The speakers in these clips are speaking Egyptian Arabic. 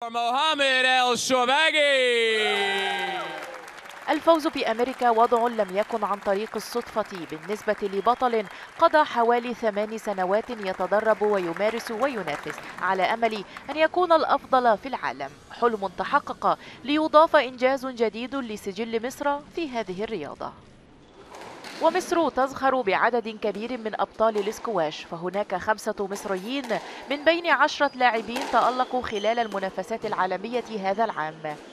Mohamed El Shorbagy. الفوز بأمريكا وضع لم يكن عن طريق الصدفة بالنسبة لبطل قضى حوالي ثمان سنوات يتدرب ويمارس وينافس على أمل أن يكون الأفضل في العالم حلم تحقق ليضاف إنجاز جديد لسجل مصر في هذه الرياضة ومصر تزخر بعدد كبير من أبطال الاسكواش فهناك خمسة مصريين من بين عشرة لاعبين تألقوا خلال المنافسات العالمية هذا العام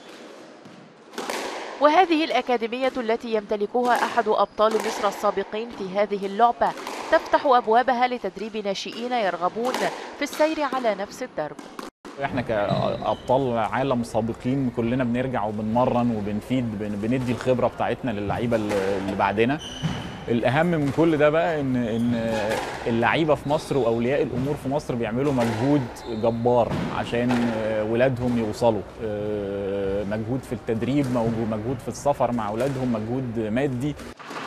وهذه الأكاديمية التي يمتلكها أحد أبطال مصر السابقين في هذه اللعبة تفتح أبوابها لتدريب ناشئين يرغبون في السير على نفس الدرب احنا كابطال عالم سابقين كلنا بنرجع وبنمرن وبنفيد بن- بندي الخبره بتاعتنا للعيبه اللي اللي بعدنا الاهم من كل ده بقى ان ان اللعيبه في مصر واولياء الامور في مصر بيعملوا مجهود جبار عشان ولادهم يوصلوا آه، مجهود في التدريب موجود- مجهود في السفر مع اولادهم مجهود مادي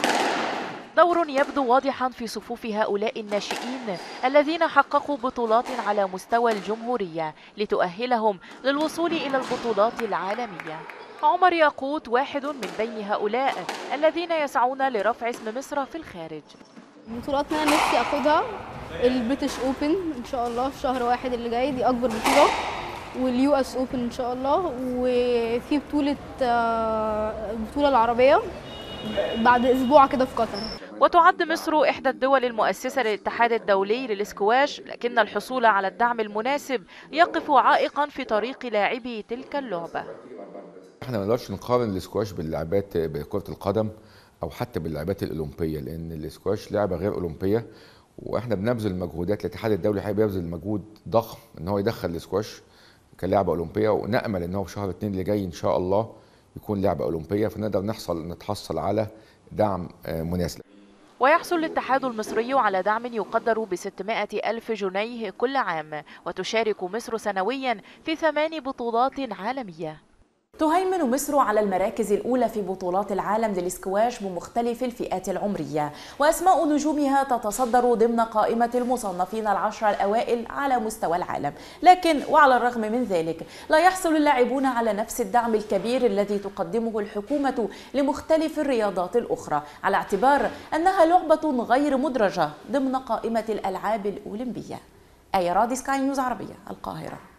دور يبدو واضحا في صفوف هؤلاء الناشئين الذين حققوا بطولات على مستوى الجمهورية لتؤهلهم للوصول إلى البطولات العالمية عمر ياقوت واحد من بين هؤلاء الذين يسعون لرفع اسم مصر في الخارج البطولات اللي انا نفسي اخدها البريتش اوبن ان شاء الله في شهر واحد اللي جاي دي اكبر بطوله واليو اس اوبن ان شاء الله وفي بطوله آه، البطوله العربيه بعد اسبوع كده في قطر وتعد مصر إحدى الدول المؤسسة للاتحاد الدولي للإسكواش لكن الحصول على الدعم المناسب يقف عائقا في طريق لاعبي تلك اللعبة احنا ما نقدرش نقارن الاسكواش باللعبات بكرة القدم او حتى باللعبات الاولمبية لان الاسكواش لعبة غير اولمبية واحنا بنبذل مجهودات الاتحاد الدولي حقيقي بيبذل مجهود ضخم ان هو يدخل الاسكواش كلعبة اولمبية ونامل ان هو في شهر اتنين اللي جاي ان شاء الله يكون لعبة اولمبية فنقدر نحصل نتحصل على دعم آه، مناسب ويحصل الاتحاد المصري على دعم يقدر ب 600 ألف جنيه كل عام وتشارك مصر سنويا في ثمان بطولات عالمية تهيمن مصر على المراكز الأولى في بطولات العالم للإسكواش بمختلف الفئات العمرية وأسماء نجومها تتصدر ضمن قائمة المصنفين العشرة الأوائل على مستوى العالم لكن وعلى الرغم من ذلك لا يحصل اللاعبون على نفس الدعم الكبير الذي تقدمه الحكومة لمختلف الرياضات الأخرى على اعتبار أنها لعبة غير مدرجة ضمن قائمة الألعاب الأولمبية آية رادي سكاي نيوز عربية القاهرة